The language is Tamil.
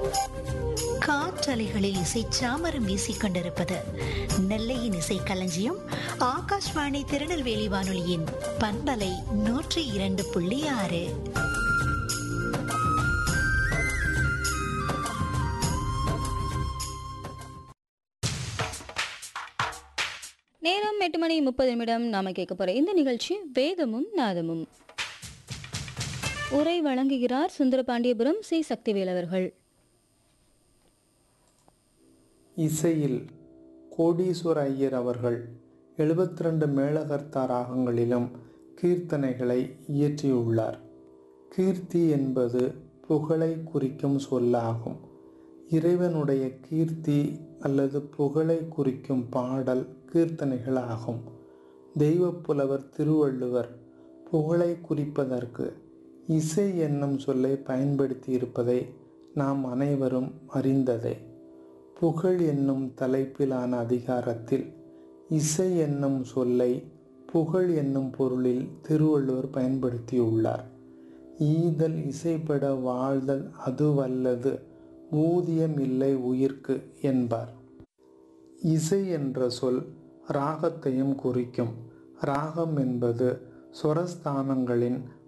காற்றலைகளில் இசை சாமரம் வீசிக் கொண்டிருப்பது நெல்லையின் இசை களஞ்சியம் ஆகாஷ்வாணி திருநெல்வேலி வானொலியின் பண்பலை நூற்றி இரண்டு புள்ளி ஆறு நேரம் எட்டு மணி முப்பது நிமிடம் நாம கேட்க போற இந்த நிகழ்ச்சி வேதமும் நாதமும் உரை வழங்குகிறார் சுந்தரபாண்டியபுரம் சி சக்திவேல் அவர்கள் இசையில் கோடீஸ்வர ஐயர் அவர்கள் எழுபத்தி ரெண்டு மேளகர்த்தா ராகங்களிலும் கீர்த்தனைகளை இயற்றியுள்ளார் கீர்த்தி என்பது புகழை குறிக்கும் சொல்லாகும் இறைவனுடைய கீர்த்தி அல்லது புகழை குறிக்கும் பாடல் கீர்த்தனைகள் ஆகும் தெய்வப்புலவர் திருவள்ளுவர் புகழை குறிப்பதற்கு இசை என்னும் சொல்லை பயன்படுத்தி இருப்பதை நாம் அனைவரும் அறிந்ததே புகழ் என்னும் தலைப்பிலான அதிகாரத்தில் இசை என்னும் சொல்லை புகழ் என்னும் பொருளில் திருவள்ளுவர் பயன்படுத்தியுள்ளார் ஈதல் இசைப்பட வாழ்தல் அதுவல்லது ஊதியம் இல்லை உயிர்க்கு என்பார் இசை என்ற சொல் ராகத்தையும் குறிக்கும் ராகம் என்பது சொரஸ்தானங்களின்